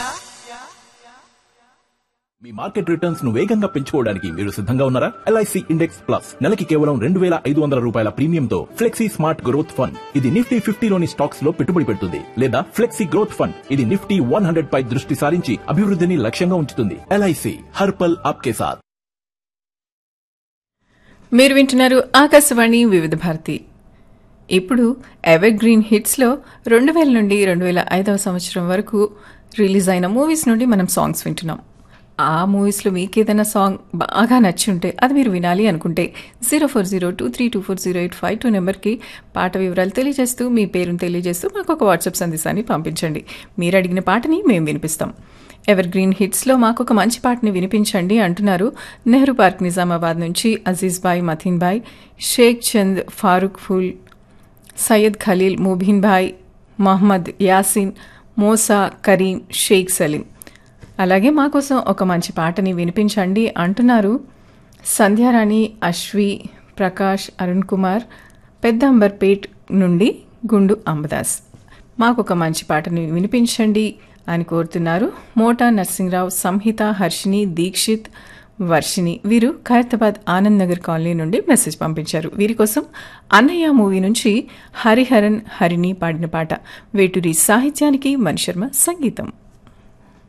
మీ market returns ను వేగంగా పెంచుకోవడానికి మీరు సిద్ధంగా ఉన్నారా ఎల్ఐసి ఇండెక్స్ ప్లస్ నెలకి కేవలం రెండు వేల ఐదు వందల రూపాయల ప్రీమియంతో ఫ్లెక్సీ స్మార్ట్ గ్రోత్ ఫండ్ ఇది నిఫ్టీ ఫిఫ్టీలోని స్టాక్స్ లో పెట్టుబడి పెడుతుంది లేదా ఫ్లెక్సీ గ్రోత్ ఫండ్ ఇది నిఫ్టీ వన్ హండ్రెడ్ పై దృష్టి సారించి అభివృద్ధిని లక్ష్యంగా ఉంచుతుంది ఎల్ఐసి హర్పల్ ఆప్కే సాత్ మీరు వింటున్నారు ఆకాశవాణి వివిధ భారతి ఇప్పుడు ఎవర్ గ్రీన్ హిట్స్లో రెండు వేల నుండి రెండు వేల ఐదవ సంవత్సరం వరకు రిలీజ్ అయిన మూవీస్ నుండి మనం సాంగ్స్ వింటున్నాం ఆ మూవీస్లో మీకు ఏదైనా సాంగ్ బాగా నచ్చి ఉంటే అది మీరు వినాలి అనుకుంటే zero four zero two three two four zero eight five two నెంబర్కి పాట వివరాలు తెలియజేస్తూ మీ పేరును తెలియజేస్తూ మాకు ఒక వాట్సాప్ సందేశాన్ని పంపించండి మీరు అడిగిన పాటని మేము వినిపిస్తాం ఎవర్ గ్రీన్ హిట్స్లో మాకు ఒక మంచి పాటని వినిపించండి అంటున్నారు నెహ్రూ పార్క్ నిజామాబాద్ నుంచి అజీజ్ బాయ్ మథీన్ బాయ్ షేక్ చంద్ ఫారూక్ ఫుల్ సయ్యద్ ఖలీల్ ముబీన్ భాయ్ మహమ్మద్ యాసిన్ మోసా కరీం షేక్ సలీం అలాగే మా కోసం ఒక మంచి పాటని వినిపించండి అంటున్నారు సంధ్యారాణి అశ్వి ప్రకాష్ అరుణ్ కుమార్ పెద్ద అంబర్పేట్ నుండి గుండు అంబదాస్ మాకు ఒక మంచి పాటని వినిపించండి అని కోరుతున్నారు మోటా నర్సింగ్రావు సంహిత హర్షిని దీక్షిత్ వర్షిని వీరు ఖైరతాబాద్ ఆనంద్ నగర్ కాలనీ నుండి మెసేజ్ పంపించారు వీరి కోసం అన్నయ్య మూవీ నుంచి హరిహరన్ హరిని పాడిన పాట వేటూరి సాహిత్యానికి మణిశర్మ సంగీతం